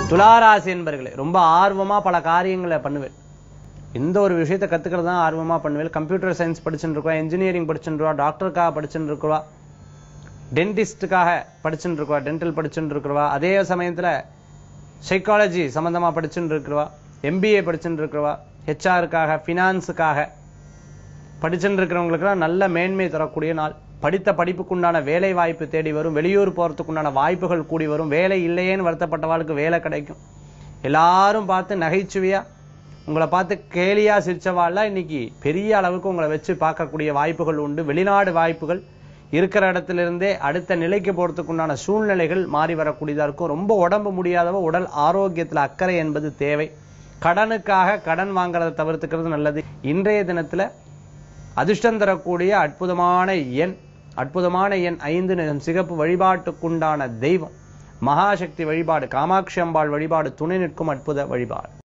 துளாராசி என்பர்களே ரொம்ப ஆர்வமா பல காரியங்களை பண்ணுவேன் எந்த ஒரு விஷயத்தை கத்துக்கிறது தான் ஆர்வமா பண்ணுவேன் கம்ப்யூட்டர் சயின்ஸ் படிச்சுட்டு இருக்கா இன்ஜினியரிங் படிச்சுட்டு இருக்கா டாக்டருக்காக படிச்சுட்டு இருக்கா டென்டிஸ்டுக்காக படிச்சுட்டு இருக்கா டென்டல் படிச்சுட்டு இருக்கிறவா அதே சமயத்துல சைக்காலஜி சம்பந்தமா படிச்சுட்டு இருக்கிறவா எம்பிஏ படிச்சுட்டு இருக்கிறவா ஹெச்ஆருக்காக ஃபினான்ஸுக்காக படிச்சுட்டு இருக்கிறவங்களுக்குலாம் நல்ல மேன்மை தரக்கூடிய நாள் படித்த படிப்புக்குண்டான வேலை வாய்ப்பு தேடி வரும் வெளியூர் போறதுக்குண்டான வாய்ப்புகள் கூடி வரும் வேலை இல்லையேன்னு வருத்தப்பட்டவாளுக்கு வேலை கிடைக்கும் எல்லாரும் பார்த்து நகைச்சுவையா உங்களை பார்த்து கேலியா சிரிச்சவாள்லாம் இன்னைக்கு பெரிய அளவுக்கு உங்களை வச்சு பார்க்கக்கூடிய வாய்ப்புகள் உண்டு வெளிநாடு வாய்ப்புகள் இருக்கிற இடத்துல இருந்தே அடுத்த நிலைக்கு போறதுக்குண்டான சூழ்நிலைகள் மாறி வரக்கூடியதா இருக்கும் ரொம்ப உடம்பு முடியாதவ உடல் ஆரோக்கியத்துல அக்கறை என்பது தேவை கடனுக்காக கடன் வாங்குறதை தவிர்த்துக்கிறது நல்லது இன்றைய தினத்துல அதிர்ஷ்டம் தரக்கூடிய அற்புதமான எண் அற்புதமான எண் ஐந்து நிறம் சிகப்பு வழிபாட்டுக்குண்டான தெய்வம் மகாசக்தி வழிபாடு காமாட்சி அம்பாள் வழிபாடு துணை நிற்கும் அற்புத வழிபாடு